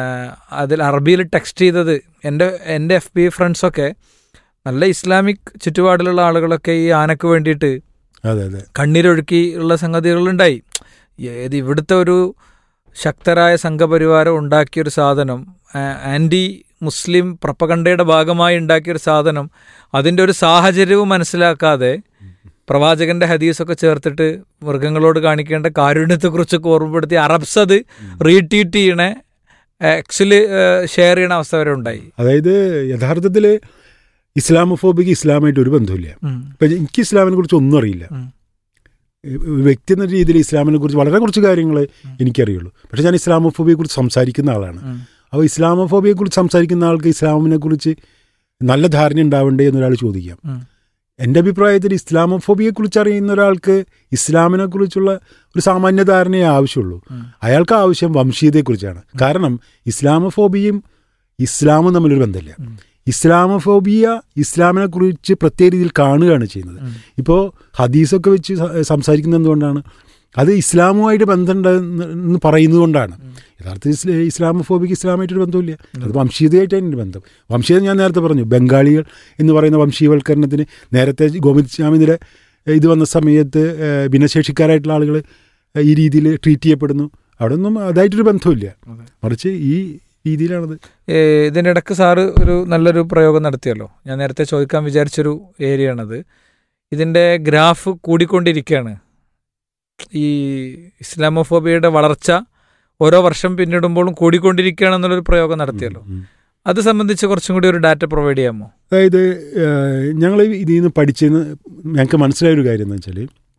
അതിൽ അറബിയിൽ ടെക്സ്റ്റ് ചെയ്തത് എൻ്റെ എൻ്റെ എഫ് ബി ഫ്രണ്ട്സൊക്കെ നല്ല ഇസ്ലാമിക് ചുറ്റുപാടിലുള്ള ആളുകളൊക്കെ ഈ ആനക്ക് വേണ്ടിയിട്ട് അതെ അതെ കണ്ണീരൊഴുക്കി ഉള്ള സംഗതികളുണ്ടായി ഏത് ഇവിടുത്തെ ഒരു ശക്തരായ സംഘപരിവാരം ഉണ്ടാക്കിയൊരു സാധനം ആൻറ്റി മുസ്ലിം പ്രപ്പകണ്ടയുടെ ഭാഗമായി ഉണ്ടാക്കിയ ഒരു സാധനം അതിൻ്റെ ഒരു സാഹചര്യവും മനസ്സിലാക്കാതെ പ്രവാചകന്റെ ഹദീസൊക്കെ ചേർത്തിട്ട് മൃഗങ്ങളോട് കാണിക്കേണ്ട കാരുണ്യത്തെക്കുറിച്ചൊക്കെ ഓർമ്മപ്പെടുത്തി അറബ്സ് അത് റീട്വീറ്റ് ചെയ്യണ എക്സിൽ ഷെയർ ചെയ്യണ അവസ്ഥ വരെ ഉണ്ടായി അതായത് യഥാർത്ഥത്തിൽ ഇസ്ലാമോഫോബിക്ക് ഇസ്ലാമായിട്ട് ഒരു ബന്ധമില്ല ഉം. ഇപ്പം എനിക്ക് ഇസ്ലാമിനെ കുറിച്ച് ഒന്നും അറിയില്ല ഉം. ഒരു വ്യക്തി എന്ന രീതിയിൽ ഇസ്ലാമിനെ കുറിച്ച് വളരെ കുറച്ച് കാര്യങ്ങൾ എനിക്കറിയുള്ളൂ പക്ഷെ ഞാൻ ഇസ്ലാമോഫോബിയെ കുറിച്ച് സംസാരിക്കുന്ന ആളാണ് ഉം. അപ്പോൾ ഇസ്ലാമോഫോബിയെ കുറിച്ച് സംസാരിക്കുന്ന ആൾക്ക് ഇസ്ലാമിനെ കുറിച്ച് നല്ല ധാരണ ഉണ്ടാവണ്ടേ എന്നൊരാൾ ചോദിക്കാം ഉം. എൻ്റെ അഭിപ്രായത്തിൽ ഇസ്ലാമോഫോബിയെ കുറിച്ച് അറിയുന്ന ഒരാൾക്ക് ഇസ്ലാമിനെ കുറിച്ചുള്ള ഒരു സാമാന്യ ധാരണയെ ആവശ്യമുള്ളൂ ഉം. അയാൾക്ക് ആവശ്യം വംശീയതയെക്കുറിച്ചാണ് കാരണം ഇസ്ലാമോഫോബിയും ഇസ്ലാമും തമ്മിലൊരു ബന്ധമില്ല ഉം. ഇസ്ലാമോഫോബിയ ഇസ്ലാമിനെ കുറിച്ച് പ്രത്യേക രീതിയിൽ കാണുകയാണ് ചെയ്യുന്നത് ഉം. ഇപ്പോൾ ഹദീസൊക്കെ വെച്ച് സ- സംസാരിക്കുന്നത് എന്തുകൊണ്ടാണ് അത് ഇസ്ലാമുമായിട്ട് ബന്ധമുണ്ടെന്ന് പറയുന്നത് കൊണ്ടാണ് യഥാർത്ഥത്തിൽ ഇസ്ല- ഇസ്ലാമോഫോബിക്ക് ഇസ്ലാമായിട്ടൊരു ബന്ധമില്ല അത് വംശീയതയായിട്ടാണ് എൻ്റെ ബന്ധം വംശീയത ഞാൻ നേരത്തെ പറഞ്ഞു ബംഗാളികൾ എന്ന് പറയുന്ന വംശീയവൽക്കരണത്തിന് നേരത്തെ ഗോവിന്ദ് സ്വാമിയുടെ ഇത് വന്ന സമയത്ത് ഏഹ്, ഭിന്നശേഷിക്കാരായിട്ടുള്ള ആളുകൾ ഈ രീതിയിൽ ട്രീറ്റ് ചെയ്യപ്പെടുന്നു അവിടെ ഒന്നും അതായിട്ടൊരു ബന്ധമില്ല മറിച്ച് ഈ രീതിയിലാണത് ഏ, ഇതിൻ്റെ ഇടയ്ക്ക് സാറ് ഒരു നല്ലൊരു പ്രയോഗം നടത്തിയല്ലോ ഞാൻ നേരത്തെ ചോദിക്കാൻ വിചാരിച്ചൊരു ഏരിയ ആണത് ഇതിൻ്റെ ഗ്രാഫ് കൂടിക്കൊണ്ടിരിക്കുകയാണ് ഈ ഇസ്ലാമോഫോബിയയുടെ വളർച്ച ഓരോ വർഷം പിന്നിടുമ്പോഴും കൂടിക്കൊണ്ടിരിക്കുകയാണെന്നുള്ളൊരു പ്രയോഗം നടത്തിയല്ലോ ഉം. അത് സംബന്ധിച്ച് കുറച്ചും കൂടി ഒരു ഡാറ്റ പ്രൊവൈഡ് ചെയ്യാമോ അതായത് ഞങ്ങൾ ഇതിൽ നിന്ന് പഠിച്ചെന്ന് ഞങ്ങൾക്ക് മനസ്സിലായ ഒരു കാര്യം എന്ന് വെച്ചാൽ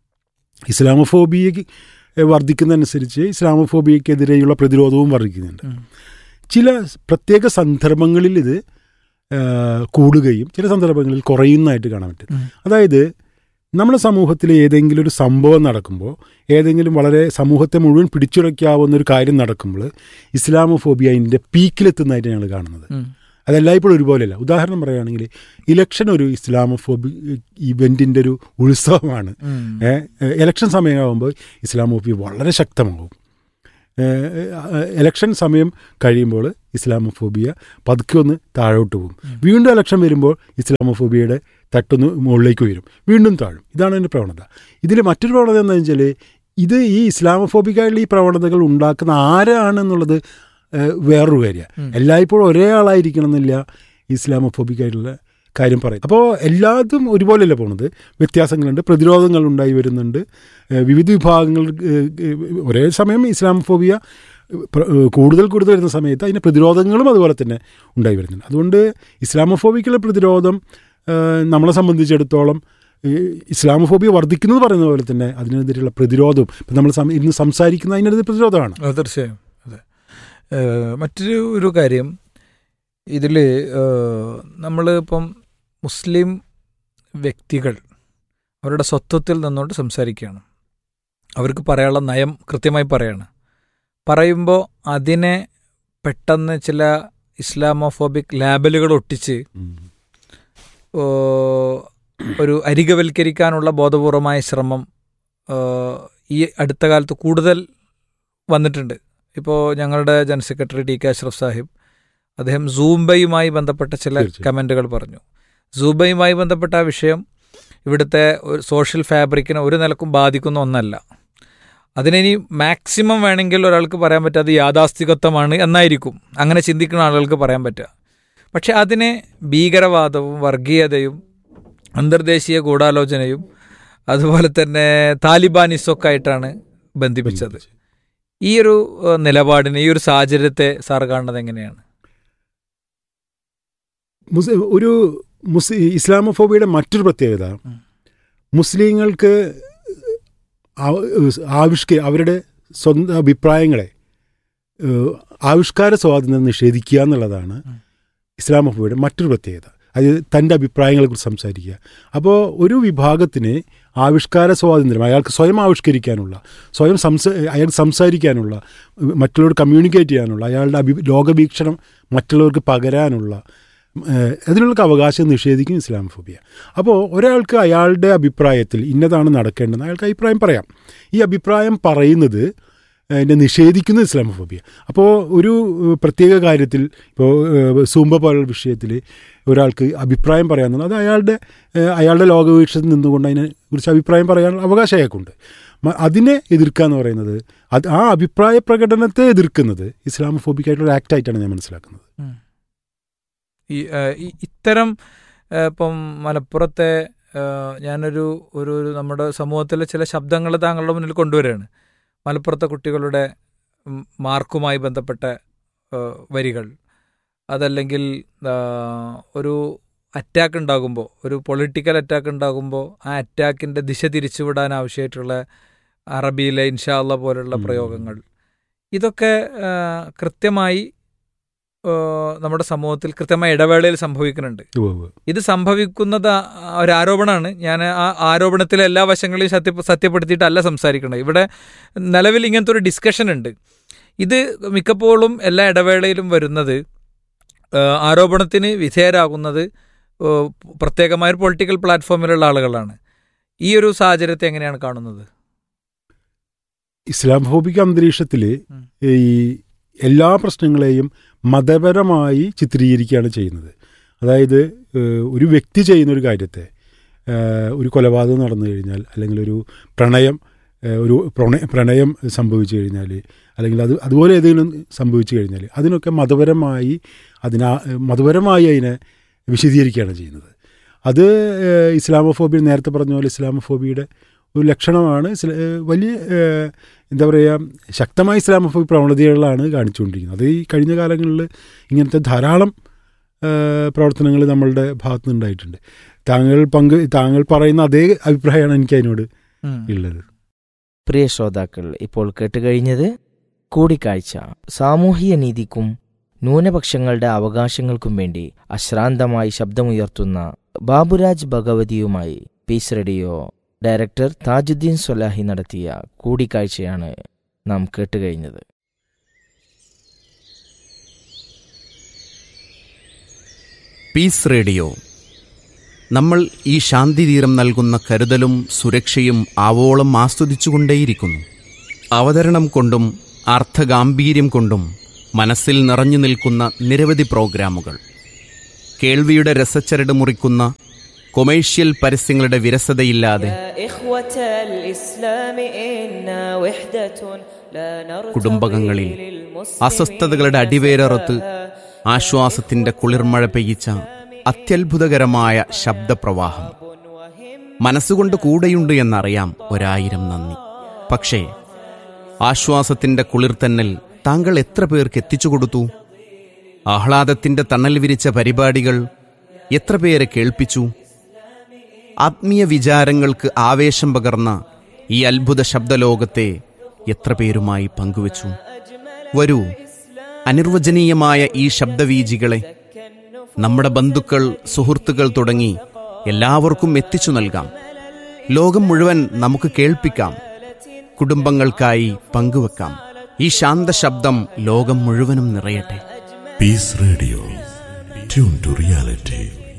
ഇസ്ലാമോഫോബിയ വർദ്ധിക്കുന്നതനുസരിച്ച് ഇസ്ലാമോഫോബിയക്കെതിരെയുള്ള പ്രതിരോധവും വർദ്ധിക്കുന്നുണ്ട് ഉം. ചില പ്രത്യേക സന്ദർഭങ്ങളിൽ ഇത് ആ, കൂടുകയും ചില സന്ദർഭങ്ങളിൽ കുറയുന്നതായിട്ട് കാണാൻ പറ്റും ഉം. അതായത് നമ്മുടെ സമൂഹത്തിൽ ഏതെങ്കിലും ഒരു സംഭവം നടക്കുമ്പോൾ ഏതെങ്കിലും വളരെ സമൂഹത്തെ മുഴുവൻ പിടിച്ചുടയ്ക്കാവുന്ന ഒരു കാര്യം നടക്കുമ്പോൾ ഇസ്ലാമോഫോബിയ അതിൻ്റെ പീക്കിലെത്തുന്നതായിട്ട് ഞങ്ങൾ കാണുന്നത് ഉം. അതെല്ലായ്പ്പോഴും ഒരുപോലെയല്ല ഉദാഹരണം പറയുകയാണെങ്കിൽ ഇലക്ഷൻ ഒരു ഇസ്ലാമോഫോബി ഇവൻറ്റിൻ്റെ ഒരു ഉത്സവമാണ് ഉം. ഏ, ഇലക്ഷൻ സമയമാകുമ്പോൾ ഇസ്ലാമോഫോബിയ വളരെ ശക്തമാകും ഏ, ഇലക്ഷൻ സമയം കഴിയുമ്പോൾ ഇസ്ലാമോഫോബിയ പതുക്കെ ഒന്ന് താഴോട്ട് പോകും വീണ്ടും ഇലക്ഷൻ വരുമ്പോൾ ഇസ്ലാമോഫോബിയയുടെ തട്ടൊന്ന് മുകളിലേക്ക് ഉയരും വീണ്ടും താഴും ഇതാണ് എൻ്റെ പ്രവണത ഇതിൽ മറ്റൊരു പ്രവണത എന്താണെന്ന് വെച്ചാൽ ഇത് ഈ ഇസ്ലാമോഫോബിക്കായുള്ള ഈ പ്രവണതകൾ ഉണ്ടാക്കുന്ന ആരാണെന്നുള്ളത് ഏ, വേറൊരു കാര്യമാണ് എല്ലായ്പ്പോഴും ഒരേ ആളായിരിക്കണം എന്നില്ല ഇസ്ലാമോഫോബിക്കായിട്ടുള്ള കാര്യം പറയും അപ്പോൾ എല്ലാതും ഒരുപോലെയല്ല പോണത് വ്യത്യാസങ്ങളുണ്ട് പ്രതിരോധങ്ങൾ ഉണ്ടായി വരുന്നുണ്ട് ഏഹ് വിവിധ വിഭാഗങ്ങൾ ഏഹ് ഏഹ് ഒരേ സമയം ഇസ്ലാമോഫോബിയ പ്ര- ഏഹ് കൂടുതൽ കൂടുതൽ വരുന്ന സമയത്ത് അതിൻ്റെ പ്രതിരോധങ്ങളും അതുപോലെ തന്നെ ഉണ്ടായി വരുന്നുണ്ട് അതുകൊണ്ട് ഇസ്ലാമോഫോബിക്കുള്ള പ്രതിരോധം ഏഹ് നമ്മളെ സംബന്ധിച്ചിടത്തോളം ഈ ഇസ്ലാമോഫോബിയ വർദ്ധിക്കുന്നത് പറയുന്ന പോലെ തന്നെ അതിനെതിരെയുള്ള പ്രതിരോധവും ഇപ്പം നമ്മൾ സം- ഇന്ന് സംസാരിക്കുന്ന അതിനെതിരെ പ്രതിരോധമാണ് ആ, തീർച്ചയായും അതെ ഏഹ് മറ്റൊരു ഒരു കാര്യം ഇതിൽ നമ്മൾ ഇപ്പം മുസ്ലിം വ്യക്തികൾ അവരുടെ സ്വത്വത്തിൽ നിന്നുകൊണ്ട് സംസാരിക്കുകയാണ് അവർക്ക് പറയാനുള്ള നയം കൃത്യമായി പറയാണ് പറയുമ്പോൾ അതിനെ പെട്ടെന്ന് ചില ഇസ്ലാമോഫോബിക് ലാബലുകൾ ഒട്ടിച്ച് ഓ, ഒരു അരികവൽക്കരിക്കാനുള്ള ബോധപൂർവമായ ശ്രമം ആ, ഈ അടുത്ത കാലത്ത് കൂടുതൽ വന്നിട്ടുണ്ട് ഇപ്പോൾ ഞങ്ങളുടെ general secretary T K Ashraf Sahib അദ്ദേഹം സൂംബയുമായി ബന്ധപ്പെട്ട ചില തീർച്ചയായും. കമൻറ്റുകൾ പറഞ്ഞു സൂംബയുമായി ബന്ധപ്പെട്ട ആ വിഷയം ഇവിടുത്തെ ഒരു സോഷ്യൽ ഫാബ്രിക്കിനെ ഒരു നിലക്കും ബാധിക്കുന്ന ഒന്നല്ല അതിനി മാക്സിമം വേണമെങ്കിൽ ഒരാൾക്ക് പറയാൻ പറ്റാതെ യാഥാസ്ഥികത്വമാണ് എന്നായിരിക്കും അങ്ങനെ ചിന്തിക്കുന്ന ആളുകൾക്ക് പറയാൻ പറ്റുക പക്ഷെ അതിനെ ഭീകരവാദവും വർഗീയതയും അന്തർദേശീയ ഗൂഢാലോചനയും അതുപോലെ തന്നെ താലിബാനിസൊക്കെ ആയിട്ടാണ് ബന്ധിപ്പിച്ചത് ഈ ഒരു ഏഹ്, നിലപാടിനെ ഈ ഒരു സാഹചര്യത്തെ സാർ കാണുന്നത് എങ്ങനെയാണ് മുസ് ഒരു മുസ് ഇസ്ലാമോഫോബിയയുടെ മറ്റൊരു പ്രത്യേകത ഉം. മുസ്ലിങ്ങൾക്ക് ആവ- ആവിഷ്ക അവരുടെ സ്വന്തം അഭിപ്രായങ്ങളെ ഏഹ്, ആവിഷ്കാര സ്വാതന്ത്ര്യം നിഷേധിക്കുക എന്നുള്ളതാണ് ഉം. ഇസ്ലാമോഫോബിയയുടെ മറ്റൊരു പ്രത്യേകത അത് തൻ്റെ അഭിപ്രായങ്ങളെക്കുറിച്ച് സംസാരിക്കുക അപ്പോൾ ഒരു വിഭാഗത്തിന് ആവിഷ്കാര സ്വാതന്ത്ര്യം അയാൾക്ക് സ്വയം ആവിഷ്കരിക്കാനുള്ള സ്വയം സംസ അയാൾക്ക് സംസാരിക്കാനുള്ള മറ്റുള്ളവർ കമ്മ്യൂണിക്കേറ്റ് ചെയ്യാനുള്ള അയാളുടെ അഭി ലോകവീക്ഷണം മറ്റുള്ളവർക്ക് പകരാനുള്ള ഏഹ് അതിനുള്ള അവകാശം നിഷേധിക്കും ഇസ്ലാമോഫോബിയ അപ്പോൾ ഒരാൾക്ക് അയാളുടെ അഭിപ്രായത്തിൽ ഇന്നതാണ് നടക്കേണ്ടത് അയാൾക്ക് അഭിപ്രായം പറയാം ഈ അഭിപ്രായം പറയുന്നത് അതിനെ നിഷേധിക്കുന്ന ഇസ്ലാമോഫോബിയ അപ്പോൾ ഒരു ഏഹ്, പ്രത്യേക കാര്യത്തിൽ ഇപ്പോൾ ഏഹ്, സൂമ്പ പോലുള്ള വിഷയത്തിൽ ഒരാൾക്ക് അഭിപ്രായം പറയാമെന്നുള്ളത് അത് അയാളുടെ ഏഹ്, അയാളുടെ ലോകവീക്ഷണത്തിൽ നിന്നുകൊണ്ട് അതിനെ കുറിച്ച് അഭിപ്രായം പറയാനുള്ള അവകാശം അയാൾക്കുണ്ട് മ- അതിനെ എതിർക്കുക എന്ന് പറയുന്നത് അത് ആ അഭിപ്രായ പ്രകടനത്തെ എതിർക്കുന്നത് ഇസ്ലാമോഫോബിക് ആയിട്ടുള്ള ഒരു ആക്ട് ആയിട്ടാണ് ഞാൻ മനസ്സിലാക്കുന്നത് ഈ ആ, ഈ- ഇത്തരം ആ, ഇപ്പം മലപ്പുറത്തെ ആ, ഞാനൊരു ഒരു ഒരു നമ്മുടെ സമൂഹത്തിലെ ചില ശബ്ദങ്ങൾ താങ്കളുടെ മുന്നിൽ കൊണ്ടുവരികയാണ് മലപ്പുറത്തെ കുട്ടികളുടെ ഉം, മാർക്കുമായി ബന്ധപ്പെട്ട ആ, വരികൾ അതല്ലെങ്കിൽ ആ, ഒരു അറ്റാക്ക് ഉണ്ടാകുമ്പോൾ ഒരു പൊളിറ്റിക്കൽ അറ്റാക്ക് ഉണ്ടാകുമ്പോൾ ആ അറ്റാക്കിൻ്റെ ദിശ തിരിച്ചുവിടാൻ ആവശ്യമായിട്ടുള്ള അറബിയിലെ ഇൻഷാ അള്ള പോലുള്ള ഉം. പ്രയോഗങ്ങൾ ഇതൊക്കെ ആ, കൃത്യമായി ആ, നമ്മുടെ സമൂഹത്തിൽ കൃത്യമായ ഇടവേളയിൽ സംഭവിക്കുന്നുണ്ട് ഉവ്വ് ഉവ്വ്. ഇത് സംഭവിക്കുന്നത് ആ- ആ ഒരു ആരോപണമാണ് ഞാൻ ആ ആരോപണത്തിലെ എല്ലാ വശങ്ങളെയും സത്യ സത്യപ്പെടുത്തിയിട്ടല്ല സംസാരിക്കുന്നത് ഇവിടെ നിലവിൽ ഇങ്ങനത്തെ ഒരു ഡിസ്കഷൻ ഉണ്ട് ഇത് മിക്കപ്പോഴും എല്ലാ ഇടവേളയിലും വരുന്നത് ആ, ആരോപണത്തിന് വിധേയരാകുന്നത് ആ, പ്രത്യേകമായ ഒരു പൊളിറ്റിക്കൽ പ്ലാറ്റ്ഫോമിലുള്ള ആളുകളാണ് ഈ ഒരു സാഹചര്യത്തെ എങ്ങനെയാണ് കാണുന്നത് ഇസ്ലാമോഫോബിക് അന്തരീക്ഷത്തിൽ ഉം. ഈ എല്ലാ പ്രശ്നങ്ങളെയും മതപരമായി ചിത്രീകരിക്കുകയാണ് ചെയ്യുന്നത് അതായത് ഏഹ്, ഒരു വ്യക്തി ചെയ്യുന്ന ഒരു കാര്യത്തെ ഏഹ്, ഒരു കൊലപാതകം നടന്നു കഴിഞ്ഞാൽ അല്ലെങ്കിൽ ഒരു പ്രണയം ഏഹ്, ഒരു പ്രണയ പ്രണയം സംഭവിച്ചു കഴിഞ്ഞാൽ അല്ലെങ്കിൽ അത് അതുപോലെ ഏതെങ്കിലും സംഭവിച്ചു കഴിഞ്ഞാൽ അതിനൊക്കെ മതപരമായി അതിനാ മതപരമായി അതിനെ വിശദീകരിക്കുകയാണ് ചെയ്യുന്നത് അത് ഏഹ്, ഇസ്ലാമോഫോബിയ നേരത്തെ പറഞ്ഞ പോലെ ഇസ്ലാമോഫോബിയുടെ ഒരു ലക്ഷണമാണ് ഇസ്ല- ഏഹ്, വലിയ ഏഹ്, എന്താ പറയുക ശക്തമായ ഇസ്ലാമോഫോബി പ്രവണതകളാണ് കാണിച്ചുകൊണ്ടിരിക്കുന്നത് അത് ഈ കഴിഞ്ഞ കാലങ്ങളിൽ ഇങ്ങനത്തെ ധാരാളം പ്രവർത്തനങ്ങൾ നമ്മളുടെ ഭാഗത്തു നിന്നുണ്ടായിട്ടുണ്ട് താങ്കൾ പങ്ക് താങ്കൾ പറയുന്ന അതേ അഭിപ്രായമാണ് എനിക്ക് അതിനോട് ഉള്ളത് പ്രിയ ശ്രോതാക്കൾ ഇപ്പോൾ കേട്ടുകഴിഞ്ഞത് കൂടിക്കാഴ്ച സാമൂഹിക നീതിക്കും ന്യൂനപക്ഷങ്ങളുടെ അവകാശങ്ങൾക്കും വേണ്ടി അശ്രാന്തമായി ശബ്ദമുയർത്തുന്ന ബാബുരാജ് ഭഗവതിയുമായി peace radio director Tajuddin Solahi നടത്തിയ കൂടിക്കാഴ്ചയാണ് നാം കേട്ടുകഴിഞ്ഞത് പീസ് റേഡിയോ നമ്മൾ ഈ ശാന്തിതീരം നൽകുന്ന കരുതലും സുരക്ഷയും ആവോളം ആസ്വദിച്ചുകൊണ്ടേയിരിക്കുന്നു അവതരണം കൊണ്ടും അർത്ഥഗാംഭീര്യം കൊണ്ടും മനസ്സിൽ നിറഞ്ഞു നിൽക്കുന്ന നിരവധി പ്രോഗ്രാമുകൾ കേൾവിയുടെ രസച്ചരട് മുറിക്കുന്ന കൊമേഴ്ഷ്യൽ പരസ്യങ്ങളുടെ വിരസതയില്ലാതെ يا إخوة الإسلام إنا وحدة لا نرتضي കുടുംബകങ്ങളിൽ للمسلمين അസ്വസ്ഥതകളുടെ അടിവേരറുത്ത് ആശ്വാസത്തിന്റെ കുളിർമഴ പെയ്യിച്ച അത്യത്ഭുതകരമായ ശബ്ദപ്രവാഹം മനസ്സുകൊണ്ട് കൂടെയുണ്ട് എന്നറിയാം ഒരായിരം നന്ദി പക്ഷേ ആശ്വാസത്തിന്റെ കുളിർത്തന്നൽ താങ്കൾ എത്ര പേർക്ക് എത്തിച്ചു കൊടുത്തു ആഹ്ലാദത്തിന്റെ തണൽ വിരിച്ച പരിപാടികൾ എത്ര പേരെ കേൾപ്പിച്ചു ആത്മീയ വിചാരങ്ങൾക്ക് ആവേശം പകർന്ന ഈ അത്ഭുത ശബ്ദലോകത്തെ എത്ര പേരുമായി പങ്കുവച്ചു വരൂ അനിർവചനീയമായ ഈ ശബ്ദവീജികളെ നമ്മുടെ ബന്ധുക്കൾ സുഹൃത്തുക്കൾ തുടങ്ങി എല്ലാവർക്കും എത്തിച്ചു നൽകാം ലോകം മുഴുവൻ നമുക്ക് കേൾപ്പിക്കാം കുടുംബങ്ങൾക്കായി പങ്കുവെക്കാം ഈ ശാന്ത ശബ്ദം ലോകം മുഴുവനും നിറയട്ടെ Peace Radio. Tune to reality.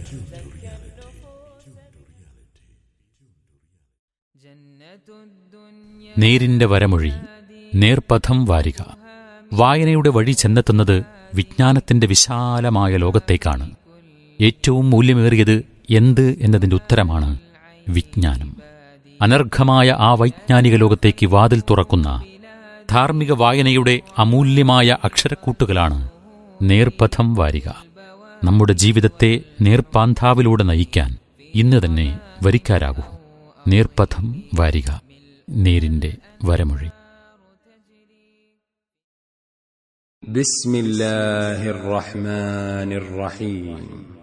നേരിന്റെ വരമൊഴി നേർപഥം വാരിക വായനയുടെ വഴി ചെന്നെത്തുന്നത് വിജ്ഞാനത്തിന്റെ വിശാലമായ ലോകത്തേക്കാണ് ഏറ്റവും മൂല്യമേറിയത് എന്ത് എന്നതിന്റെ ഉത്തരമാണ് വിജ്ഞാനം അനർഘമായ ആ വൈജ്ഞാനിക ലോകത്തേക്ക് വാതിൽ തുറക്കുന്ന ധാർമ്മിക വായനയുടെ അമൂല്യമായ അക്ഷരക്കൂട്ടുകളാണ് നേർപഥം വാരിക നമ്മുടെ ജീവിതത്തെ നേർപ്പാന്താവിലൂടെ നയിക്കാൻ ഇന്ന് തന്നെ വരിക്കാരാകൂ നേർപഥം വാരിക നേരിന്റെ വരമൊഴി بسم الله الرحمن الرحيم